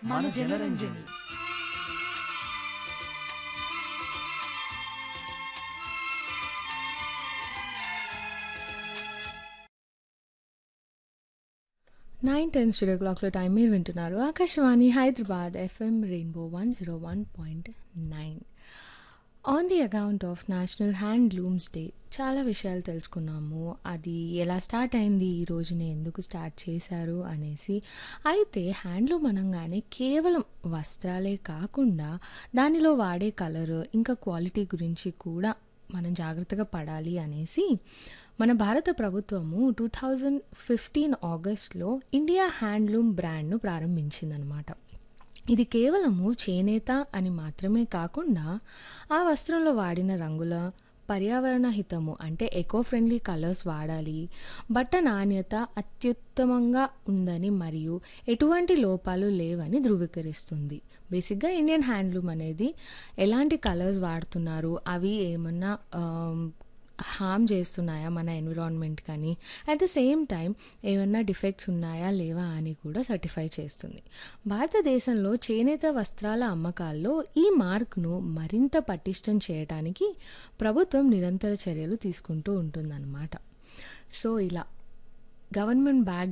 మన Janaranjani nine ten studio క్లాక్లో time మీరు వింటున్నారు Akashvani Hyderabad FM rainbow one zero one point nine on the account of national handlooms day చాలా విషయాలు తెలుసుకున్నాము అది ఎలా స్టార్ట్ అయింది ఈ రోజున ఎందుకు స్టార్ట్ చేశారు అనేసి అయితే హ్యాండ్లూమ్ అనగానే కేవలం వస్త్రాలే కాకుండా దానిలో వాడే కలర్ ఇంకా క్వాలిటీ గురించి కూడా మనం జాగ్రత్తగా పడాలి అనేసి మన భారత ప్రభుత్వము టూ థౌజండ్ ఫిఫ్టీన్ ఆగస్ట్లో ఇండియా హ్యాండ్లూమ్ బ్రాండ్ను ప్రారంభించిందనమాట ఇది కేవలము చేనేత అని మాత్రమే కాకుండా ఆ వస్త్రంలో వాడిన రంగుల పర్యావరణ హితము అంటే ఎకో ఫ్రెండ్లీ కలర్స్ వాడాలి బట్ట నాణ్యత అత్యుత్తమంగా ఉందని మరియు ఎటువంటి లోపాలు లేవని ధృవీకరిస్తుంది బేసిక్గా ఇండియన్ హ్యాండ్లూమ్ అనేది ఎలాంటి కలర్స్ వాడుతున్నారు అవి ఏమన్నా హామ్ చేస్తున్నాయా మన ఎన్విరాన్మెంట్ కానీ అట్ ద సేమ్ టైం ఏమన్నా డిఫెక్ట్స్ ఉన్నాయా లేవా అని కూడా సర్టిఫై చేస్తుంది భారతదేశంలో చేనేత వస్త్రాల అమ్మకాల్లో ఈ మార్క్ను మరింత పటిష్టం చేయడానికి ప్రభుత్వం నిరంతర చర్యలు తీసుకుంటూ ఉంటుందన్నమాట సో ఇలా గవర్నమెంట్ బ్యాక్